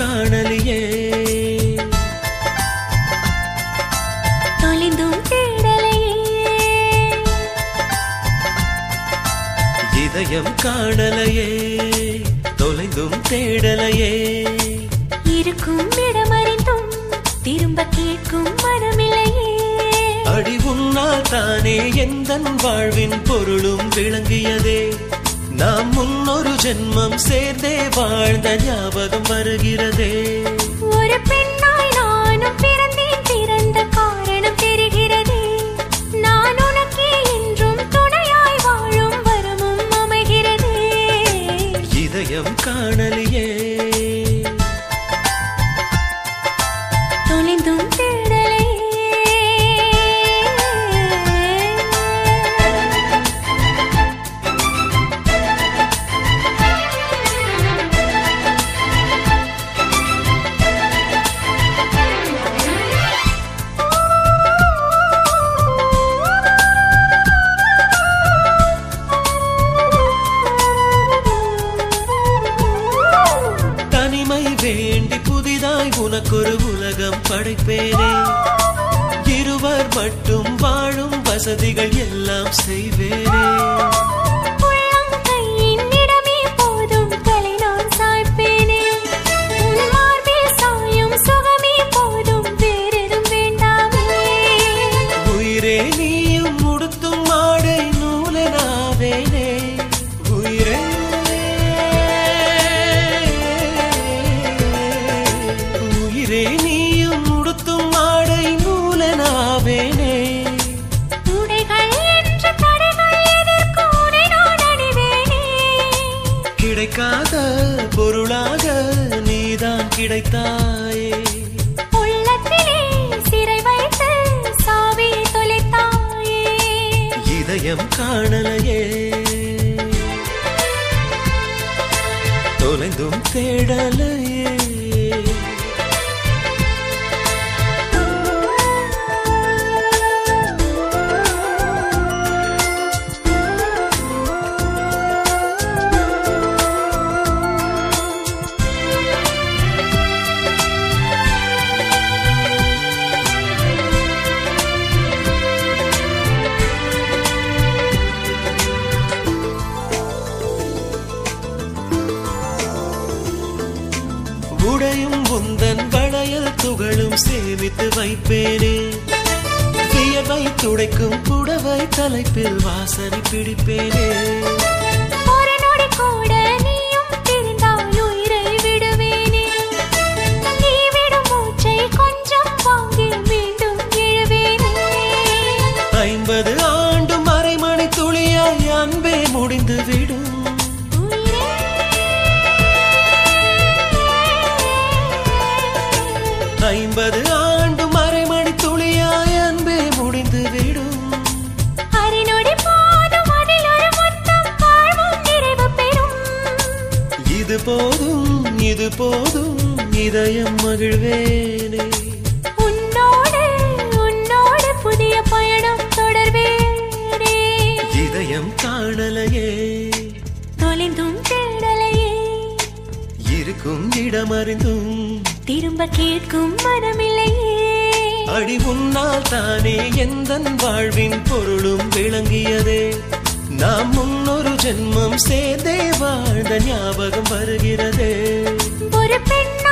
காணலியே தொலைந்தும் தேடலையே இதயம் காணலையே தொலைந்தும் தேடலையே இருக்கும் இடமறிந்தும் திரும்ப கேட்கும் மனமில்லையே அடி உன்னால் தானே எந்தன் வாழ்வின் பொருளும் விளங்கியதே நாம் முன்னொரு ஜென்மம் சேர்ந்தே வாழ்ந்த ஞாபகம் வருகிறதே ஒரு பெண்ணாய் நானும் பிறந்தேன் பிறந்த காரணம் தெரிகிறதே நான் உனக்கே என்றும் துணையாய் வாழும் வரமும் அமைகிறதே இதயம் காணலியே தொலைந்தும் தேடலையே தனிமை வேண்டி புதிதாய் உனக்கொரு உலகம் படைப்பேனே இருவர் மட்டும் வாழும் வசதிகள் எல்லாம் செய்வேனே உள்ளங்கையின் இடமே போதும் தலை நான் சாய்ப்பேனே உன் மார்பில் சாயும் சுகமே போதும் வேறெதும் வேண்டாமே உயிரே நீயும் உடுத்தும் மாடை நூலனாவேனே உயிரே உயிரே நீயும் உடுத்தும் மாடை நூலனாவேனே உடைகள் என்ற தடைகள் எதற்கு உன்னை நான் அணிவேனே கிடைக்காத பொருளாக நீதான் கிடைத்தாயே உள்ளத்திலே சிறை வைத்து சாவியை தொலைத்தாயே இதயம் காணலையே தொலைந்தும் தேடலையே உடையும் உந்தன் வளையல் துகளும் சேமித்து வைப்பேனே வியர்வை துடைக்கும் புடவை தலைப்பில் வாசனை பிடிப்பேனே ஒரு நொடி கூட நீயும் பிரிந்தால் உயிரை விடுவேனே நீ விடும் மூச்சை கொஞ்சம் வாங்கி மீண்டும் எழுவேனே ஐம்பது ஆண்டு மறைமணி துளியாய் அன்பே முடிந்து விடும் உயிரே ஐம்பது ஆண்டு மறைமணி துளியாய் அன்பே முடிந்து விடும் அரைநொடி போதும் அதில் ஒரு மொத்தம் வாழ்வும் நிறைவு பெறும் இது போதும் இது போதும் இதயம் மகிழ்வேனே உன்னோடு உன்னோடு புதிய பயணம் தொடர்வேனே இதயம் காணலையே தொலைந்தும் தேடலையே இருக்கும் இடமறிந்தும் திரும்ப கேட்கும் மனமில்லையே அடி உன்னால் தானே எந்தன் வாழ்வின் பொருளும் விளங்கியதே நாம் முன்னொரு ஜென்மம் சேர்ந்தே வாழ்ந்த ஞாபகம் வருகிறதே ஒரு பெண்ணா